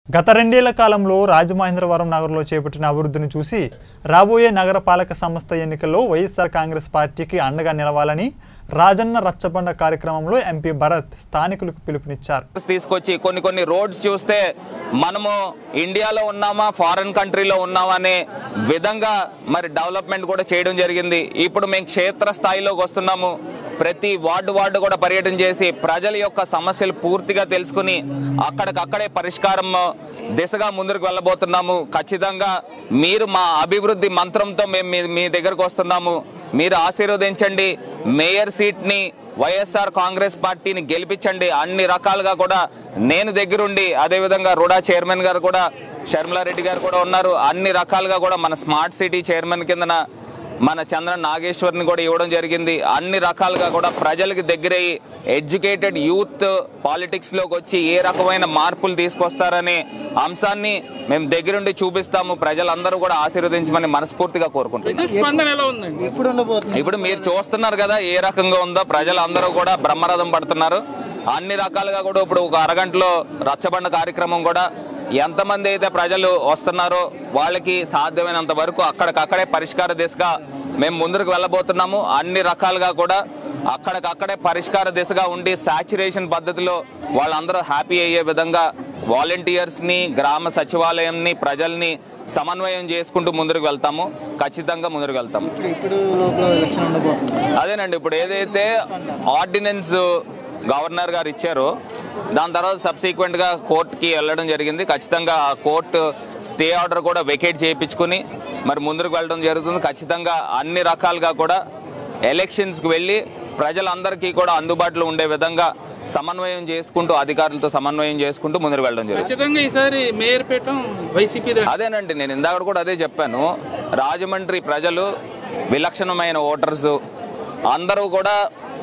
గత రెండేళ్ల కాలంలో రాజమహేంద్రవరం నగరంలో చేపట్టిన అభివృద్ధిని చూసి రాబోయే నగరపాలక సంస్థ ఎన్నికల్లో వైఎస్ఆర్ కాంగ్రెస్ పార్టీకి అండగా నిలవాలని రాజన్న రచ్చబండ కార్యక్రమంలో ఎంపీ భరత్ స్థానికులకు పిలుపునిచ్చారు తీసుకొచ్చి కొన్ని కొన్ని రోడ్స్ చూస్తే మనము ఇండియాలో ఉన్నామా ఫారెన్ కంట్రీలో ఉన్నామా అనే విధంగా మరి డెవలప్మెంట్ కూడా చేయడం జరిగింది ఇప్పుడు మేము క్షేత్ర స్థాయిలోకి వస్తున్నాము ప్రతి వార్డు వార్డు కూడా పర్యటన చేసి ప్రజల యొక్క సమస్యలు పూర్తిగా తెలుసుకుని అక్కడికక్కడే పరిష్కారం దిశగా ముందుకు వెళ్ళబోతున్నాము ఖచ్చితంగా మీరు మా అభివృద్ధి మంత్రంతో మేము మీ- మీ దగ్గరకు వస్తున్నాము మీరు ఆశీర్వదించండి మేయర్ సీట్ని వైఎస్ఆర్ కాంగ్రెస్ పార్టీని గెలిపించండి అన్ని రకాలుగా కూడా నేను దగ్గరుండి అదేవిధంగా రుడా చైర్మన్ గారు కూడా షర్మిలారెడ్డి గారు కూడా ఉన్నారు అన్ని రకాలుగా కూడా మన స్మార్ట్ సిటీ చైర్మన్ కిందన మన చంద్ర నాగేశ్వర్ని కూడా ఇవ్వడం జరిగింది అన్ని రకాలుగా కూడా ప్రజలకు దగ్గరయ్యి ఎడ్యుకేటెడ్ యూత్ పాలిటిక్స్ లోకి వచ్చి ఏ రకమైన మార్పులు తీసుకొస్తారనే అంశాన్ని మేము దగ్గరుండి చూపిస్తాము ప్రజలందరూ కూడా ఆశీర్వదించమని మనస్ఫూర్తిగా కోరుకుంటున్నాం ప్రజల స్పందన ఎలా ఉందండి ఎప్పుడు ఉండబోతుంది ఇప్పుడు మీరు చూస్తున్నారు కదా ఏ రకంగా ఉందో ప్రజలందరూ కూడా బ్రహ్మరథం పడుతున్నారు అన్ని రకాలుగా కూడా ఇప్పుడు ఒక అరగంటలో రచ్చబండ కార్యక్రమం కూడా ఎంతమంది అయితే ప్రజలు వస్తున్నారో వాళ్ళకి సాధ్యమైనంత వరకు అక్కడికక్కడే పరిష్కార దిశగా మేము ముందుకు వెళ్ళబోతున్నాము అన్ని రకాలుగా కూడా అక్కడికక్కడే పరిష్కార దిశగా ఉండి సాచురేషన్ పద్ధతిలో వాళ్ళందరూ హ్యాపీ అయ్యే విధంగా వాలంటీర్స్ని గ్రామ సచివాలయంని ప్రజల్ని సమన్వయం చేసుకుంటూ ముందుకు వెళ్తాము ఖచ్చితంగా ముందుకు వెళ్తాము ఇప్పుడు ఇప్పుడు లోపల ఎలక్షన్ ఉండబోతుంది అదేనండి ఇప్పుడు ఏదైతే ఆర్డినెన్స్ గవర్నర్ గారు ఇచ్చారో దాని తర్వాత సబ్సీక్వెంట్ గా కోర్టుకి వెళ్ళడం జరిగింది ఖచ్చితంగా ఆ కోర్టు స్టే ఆర్డర్ కూడా వెకేట్ చేయించుకుని మరి ముందుకు వెళ్ళడం జరుగుతుంది ఖచ్చితంగా అన్ని రకాలుగా కూడా ఎలక్షన్స్కి వెళ్ళి ప్రజలందరికీ కూడా అందుబాటులో ఉండే విధంగా సమన్వయం చేసుకుంటూ అధికారులతో సమన్వయం చేసుకుంటూ ముందుకు వెళ్ళడం జరుగుతుంది ఖచ్చితంగా ఈసారి మేయర్ పీఠం వైసీపీ అదేనండి నేను ఇందాక కూడా అదే చెప్పాను రాజమండ్రి ప్రజలు విలక్షణమైన ఓటర్స్ అందరూ కూడా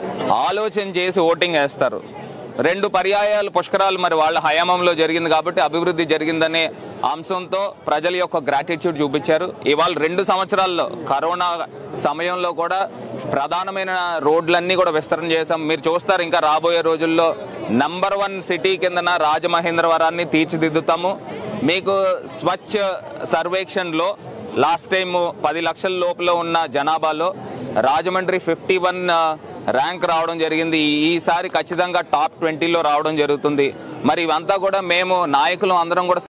ఆలోచన చేసి ఓటింగ్ వేస్తారు రెండు పర్యాయాలు పుష్కరాలు మరి వాళ్ళ హయామంలో జరిగింది కాబట్టి అభివృద్ధి జరిగిందనే అంశంతో ప్రజల యొక్క గ్రాటిట్యూడ్ చూపించారు ఇవాళ రెండు సంవత్సరాల్లో కరోనా సమయంలో కూడా ప్రధానమైన రోడ్లన్నీ కూడా విస్తరణ చేశాం మీరు చూస్తారు ఇంకా రాబోయే రోజుల్లో నంబర్ వన్ సిటీ కిందన రాజమహేంద్రవరాన్ని తీర్చిదిద్దుతాము మీకు స్వచ్ఛ సర్వేక్షణలో లాస్ట్ టైం పది లక్షల లోపల ఉన్న జనాభాలో రాజమండ్రి ఫిఫ్టీ వన్ ర్యాంక్ రావడం జరిగింది ఈ- ఈసారి ఖచ్చితంగా టాప్ ట్వంటీలో రావడం జరుగుతుంది మరి ఇవంతా కూడా మేము నాయకులు అందరం కూడా